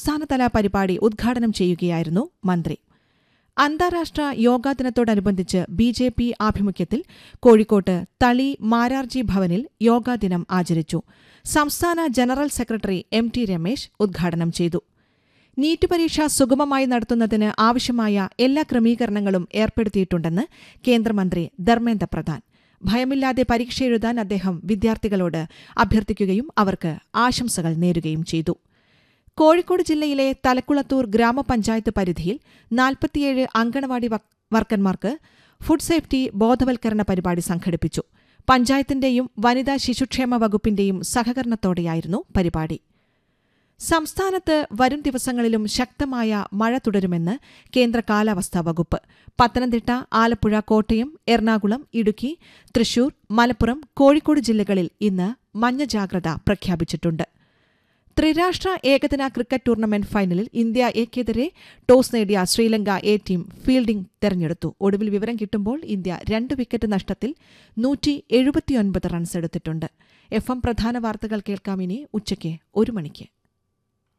സംസ്ഥാനതല പരിപാടി ഉദ്ഘാടനം ചെയ്യുകയായിരുന്നു മന്ത്രി അന്താരാഷ്ട്ര യോഗാ ദിനത്തോടനുബന്ധിച്ച് ബി ജെ പി ആഭിമുഖ്യത്തിൽ കോഴിക്കോട്ട് തളി മാരാർജി ഭവനിൽ യോഗാ ദിനം ആചരിച്ചു സംസ്ഥാന general secretary M T Ramesh ഉദ്ഘാടനം ചെയ്തു നീറ്റ് പരീക്ഷ സുഗമമായി നടത്തുന്നതിന് ആവശ്യമായ എല്ലാ ക്രമീകരണങ്ങളും ഏർപ്പെടുത്തിയിട്ടുണ്ടെന്ന് കേന്ദ്രമന്ത്രി ധർമ്മേന്ദ്ര പ്രധാൻ ഭയമില്ലാതെ പരീക്ഷ എഴുതാൻ അദ്ദേഹം വിദ്യാർത്ഥികളോട് അഭ്യർത്ഥിക്കുകയും അവർക്ക് ആശംസകൾ നേരുകയും ചെയ്തു കോഴിക്കോട് ജില്ലയിലെ തലക്കുളത്തൂർ ഗ്രാമപഞ്ചായത്ത് പരിധിയിൽ നാൽപ്പത്തിയേഴ് അങ്കണവാടി വക്- വർക്കർമാർക്ക് ഫുഡ് സേഫ്റ്റി ബോധവൽക്കരണ പരിപാടി സംഘടിപ്പിച്ചു പഞ്ചായത്തിന്റെയും വനിതാ ശിശുക്ഷേമ വകുപ്പിന്റെയും സഹകരണത്തോടെയായിരുന്നു പരിപാടി സംസ്ഥാനത്ത് വരും ദിവസങ്ങളിലും ശക്തമായ മഴ തുടരുമെന്ന് കേന്ദ്ര കാലാവസ്ഥാ വകുപ്പ് പത്തനംതിട്ട ആലപ്പുഴ കോട്ടയം എറണാകുളം ഇടുക്കി തൃശൂർ മലപ്പുറം കോഴിക്കോട് ജില്ലകളിൽ ഇന്ന് മഞ്ഞ ജാഗ്രത പ്രഖ്യാപിച്ചിട്ടുണ്ട് ത്രിരാഷ്ട്ര ഏകദിന ക്രിക്കറ്റ് ടൂർണമെന്റ് ഫൈനലിൽ ഇന്ത്യ എക്കെതിരെ ടോസ് നേടിയ ശ്രീലങ്ക എ ടീം ഫീൽഡിംഗ് തെരഞ്ഞെടുത്തു ഒടുവിൽ വിവരം കിട്ടുമ്പോൾ ഇന്ത്യ രണ്ട് വിക്കറ്റ് നഷ്ടത്തിൽ നൂറ്റി എഴുപത്തിയൊൻപത് റൺസ് എടുത്തിട്ടുണ്ട് എഫ് എം പ്രധാന വാർത്തകൾ കേൾക്കാം ഇനി ഉച്ചയ്ക്ക് ഒരു മണിക്ക്